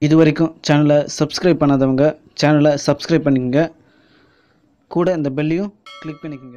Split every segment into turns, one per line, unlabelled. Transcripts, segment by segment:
இது வரைக்கும் சேனலை சப்ஸ்கிரைப் பண்ணாதவங்க சேனலை சப்ஸ்கிரைப் பண்ணிக்கங்க கூட இந்த பெல்லையும் கிளிக் பண்ணிக்கோங்க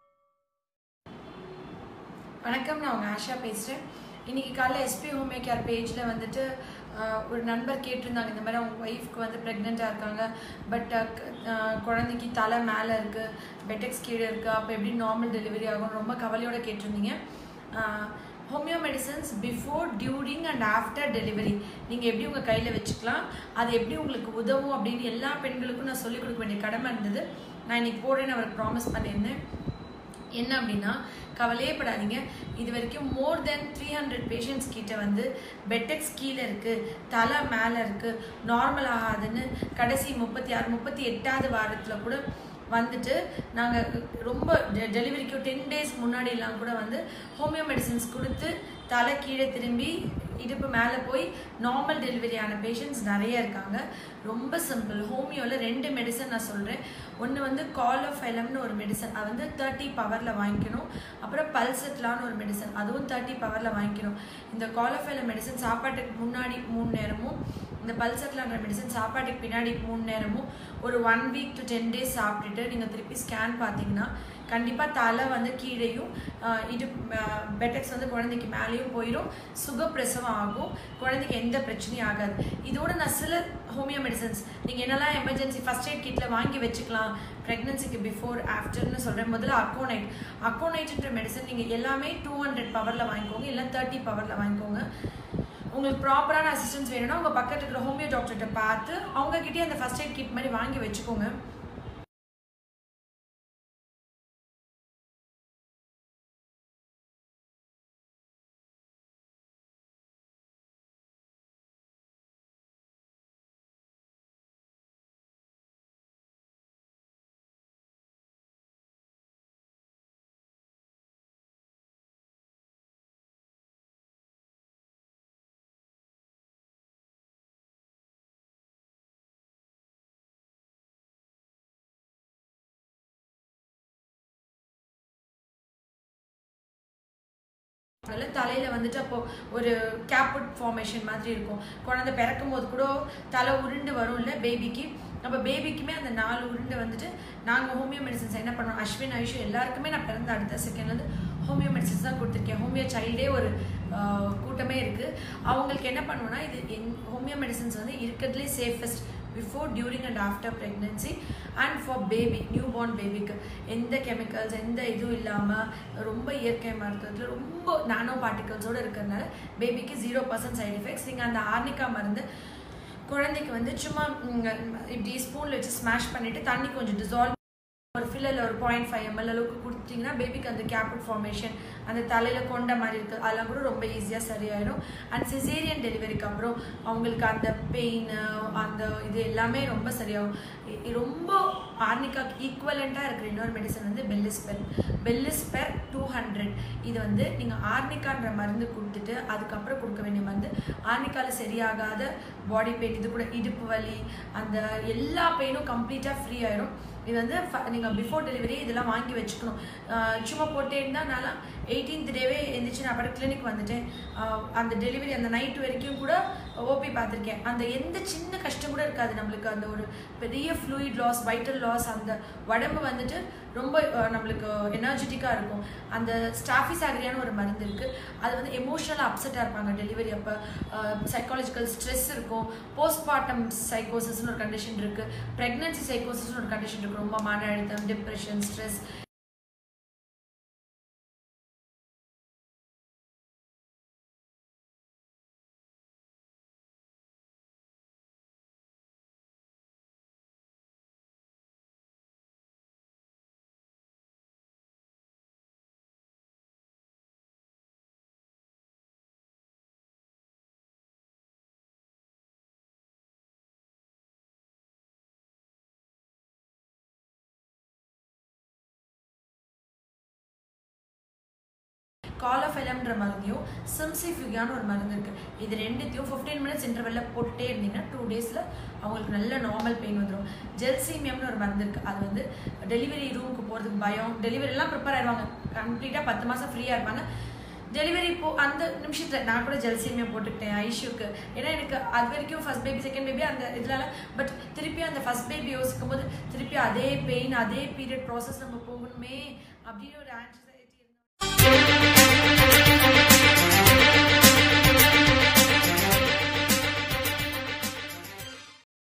வணக்கம் நான் உங்கள் ஆஷா பேசுகிறேன் இன்றைக்கி காலைல எஸ்பி ஹோமியோ கேர் பேஜில் வந்துட்டு ஆஹ், ஒரு நண்பர் கேட்டிருந்தாங்க இந்த மாதிரி அவங்க ஒய்ஃப்க்கு வந்து ப்ரெக்னெண்ட்டாக இருக்காங்க பட் குழந்தைக்கு தலை மேலே இருக்குது பெட்டெக்ஸ் கீழே இருக்குது அப்போ எப்படி நார்மல் டெலிவரி ஆகும் ரொம்ப கவலையோட கேட்டிருந்தீங்க homeo medicines before during and after delivery நீங்கள் எப்படி உங்கள் கையில் வச்சுக்கலாம் அது எப்படி உங்களுக்கு உதவும் அப்படின்னு எல்லா பெண்களுக்கும் நான் சொல்லிக் கொடுக்க வேண்டிய கடமை இருந்தது நான் இன்னைக்கு போடுறேன்னு அவருக்கு ப்ராமிஸ் பண்ணியிருந்தேன் என்ன அப்படின்னா கவலையே படாதீங்க இது வரைக்கும் more than three hundred patients கிட்ட வந்து பெட்டெக்ஸ் கீழே இருக்குது தலை மேலே இருக்குது நார்மல் ஆகாதுன்னு கடைசி முப்பத்தி ஆறு முப்பத்தி எட்டாவது வாரத்தில் கூட வந்துட்டு நாங்கள் ரொம்ப டெலிவரிக்கு டென் டேஸ் முன்னாடிலாம் கூட வந்து ஹோமியோ மெடிசின்ஸ் கொடுத்து தலை கீழே திரும்பி இடுப்பு மேலே போய் நார்மல் டெலிவரி ஆன பேஷண்ட்ஸ் நிறைய இருக்காங்க ரொம்ப சிம்பிள் ஹோமியோவில் ரெண்டு மெடிசன் நான் சொல்கிறேன் ஒன்று வந்து காலோஃபைலம்னு ஒரு மெடிசன் அது வந்து தேர்ட்டி பவரில் வாங்கிக்கணும் அப்புறம் பல்செட்லான்னு ஒரு மெடிசன் அதுவும் தேர்ட்டி பவரில் வாங்கிக்கணும் இந்த காலோஃபைலம் மெடிசன் சாப்பாட்டுக்கு முன்னாடி மூணு நேரமும் இந்த பல்செட்லான்ற மெடிசன் சாப்பாட்டுக்கு பின்னாடி மூணு நேரமும் ஒரு one week to ten days சாப்பிட்டுட்டு நீங்கள் திருப்பி ஸ்கேன் பார்த்தீங்கன்னா கண்டிப்பாக தலை வந்து கீழேயும் ஆஹ், இது பெட்டக்ஸ் வந்து குழந்தைக்கு மேலேயும் போயிடும் சுகப்பிரசவம் ஆகும் குழந்தைக்கு எந்த பிரச்சனையும் ஆகாது இதோட நான் சில ஹோமியோ மெடிசன்ஸ் நீங்கள் என்னெல்லாம் எமர்ஜென்சி ஃபர்ஸ்ட் எய்ட் கிட்டில் வாங்கி வச்சுக்கலாம் ப்ரெக்னன்சிக்கு பிஃபோர் ஆஃப்டர்னு சொல்கிறேன் முதல்ல அக்கோனைட் அக்கோனைட்ன்ற மெடிசன் நீங்கள் எல்லாமே டூ ஹண்ட்ரட் பவரில் வாங்கிக்கோங்க இல்லை தேர்ட்டி பவரில் வாங்கிக்கோங்க உங்களுக்கு ப்ராப்பரான அசிஸ்டன்ஸ் வேணும்னா உங்கள் பக்கத்துல இருக்கிற ஹோமியோ டாக்டர்கிட்ட பார்த்து அவங்ககிட்டயே அந்த ஃபர்ஸ்ட் எய்ட் கிட் மாதிரி வாங்கி வச்சுக்கோங்க அதனால தலையில வந்துட்டு அப்போ ஒரு கேப்புட் ஃபார்மேஷன் மாதிரி இருக்கும் குழந்தை பிறக்கும் போது கூட தலை உருண்டு வரும்ல பேபிக்கு அப்போ பேபிக்குமே அந்த நாலு உருண்டை வந்துட்டு நாங்கள் ஹோமியோ மெடிசன்ஸ் என்ன பண்ணோம் அஸ்வின் ஐஷு எல்லாருக்குமே நான் பிறந்த அடுத்த செகண்ட்லேருந்து ஹோமியோ மெடிசன்ஸ் தான் கொடுத்துருக்கேன் ஹோமியோ சைல்டே ஒரு ஆஹ், கூட்டமே இருக்குது அவங்களுக்கு என்ன பண்ணுவோம்னா இது என் ஹோமியோ மெடிசன்ஸ் வந்து இருக்கிறதுலே safest before during and after pregnancy and for baby new born பேபிக்கு எந்த கெமிக்கல்ஸ் எந்த இதுவும் இல்லாமல் ரொம்ப இயற்கை மருத்துவத்தில் ரொம்ப நானோ பார்ட்டிகல்ஸோடு இருக்கிறதுனால பேபிக்கு ஜீரோ பர்சன்ட் சைடு எஃபெக்ட்ஸ் நீங்கள் அந்த ஆர்னிகா மருந்து குழந்தைக்கு வந்து சும்மா ம், இப்படி ஸ்பூனில் வச்சு ஸ்மாஷ் பண்ணிவிட்டு தண்ணி கொஞ்சம் டிசால்வ் ஒரு ஃபில்லரில் ஒரு பாயிண்ட் ஃபைவ் எம்எல் அளவுக்கு கொடுத்தீங்கன்னா பேபிக்கு அந்த கேபிட் ஃபார்மேஷன் அந்த தலையில் கொண்ட மாதிரி இருக்குது அதெல்லாம் கூட ரொம்ப ஈஸியாக சரியாயிடும் அண்ட் சிசேரியன் டெலிவரிக்கு அப்புறம் அவங்களுக்கு அந்த பெயின் அந்த இது எல்லாமே ரொம்ப சரியாகும் இ- இ- ரொம்ப ஆர்னிகாக்கு ஈக்குவலண்ட்டாக இருக்கிற இன்னொரு மெடிசன் வந்து பெல்லிஸ்பெர் பெல்லிஸ்பெர் டூ ஹண்ட்ரட் இது வந்து நீங்கள் ஆர்னிகான்ற மருந்து கொடுத்துட்டு அதுக்கப்புறம் கொடுக்க வேண்டிய மருந்து ஆர்னிகாவில் சரியாகாத பாடி பெயின் இது கூட இடுப்பு வலி அந்த எல்லா பெயினும் கம்ப்ளீட்டாக ஃப்ரீ ஆயிடும் இது வந்து நீங்கள் பிஃபோர் டெலிவரி இதெல்லாம் வாங்கி வச்சுக்கணும் ஆஹ் சும்மா போட்டே இருந்தால் நான் எயிட்டீன்த் டேவே எந்திரிச்சு நான் படம் கிளினிக் வந்துட்டேன் ஆஹ் அந்த டெலிவரி அந்த நைட் வரைக்கும் கூட ஓபி பார்த்துருக்கேன் அந்த எந்த சின்ன கஷ்டம் கூட இருக்காது நம்மளுக்கு அந்த ஒரு பெரிய ஃப்ளூயிட் லாஸ் வைட்டல் லாஸ் அந்த உடம்பு வந்துட்டு ரொம்ப ஆஹ் நம்மளுக்கு எனர்ஜெட்டிக்காக இருக்கும் அந்த ஸ்டாஃபிஸ் ஆகிரியான ஒரு மருந்து இருக்குது அது வந்து எமோஷனலாக அப்செட்டாக இருப்பாங்க டெலிவரி அப்போ சைக்காலஜிக்கல் ஸ்ட்ரெஸ் இருக்கும் போஸ்ட்மார்ட்டம் சைக்கோசிஸ்னு ஒரு கண்டிஷன் இருக்குது ப்ரெக்னன்சி சைக்கோசிஸ்னு ஒரு கண்டிஷன் இருக்குது ரொம்ப மன அழுத்தம் டிப்ரெஷன் ஸ்ட்ரெஸ் காலஃபெலம்ன்ற மருந்தையும் சிம்சிஃபிகான்னு ஒரு மருந்து இருக்குது இது ரெண்டுத்தையும் ஃபிஃப்டீன் மினிட்ஸ் இன்டர்வெல்ல போட்டுட்டே இருந்தீங்கன்னா டூ டேஸில் அவங்களுக்கு நல்ல நார்மல் பெயின் வந்துடும் ஜெல்சீமியம்னு ஒரு மருந்து இருக்குது அது வந்து டெலிவரி ரூமுக்கு போகிறதுக்கு பயம் டெலிவரிலாம் ப்ரிப்பேர் ஆயிடுவாங்க கம்ப்ளீட்டாக பத்து மாதம் ஃப்ரீயாக இருப்பாங்க டெலிவரி இப்போ அந்த நிமிஷத்தில் நான் கூட ஜெல்சீமியா போட்டுக்கிட்டேன் ஐஷுக்கு ஏன்னா எனக்கு அது வரைக்கும் ஃபர்ஸ்ட் பேபி செகண்ட் பேபி அந்த இதனால பட் திருப்பி அந்த ஃபர்ஸ்ட் பேபி யோசிக்கும் போது திருப்பி அதே பெயின் அதே பீரியட் ப்ராசஸ் நம்ம போகணுமே அப்படின்னு ஒரு ஆன்சர்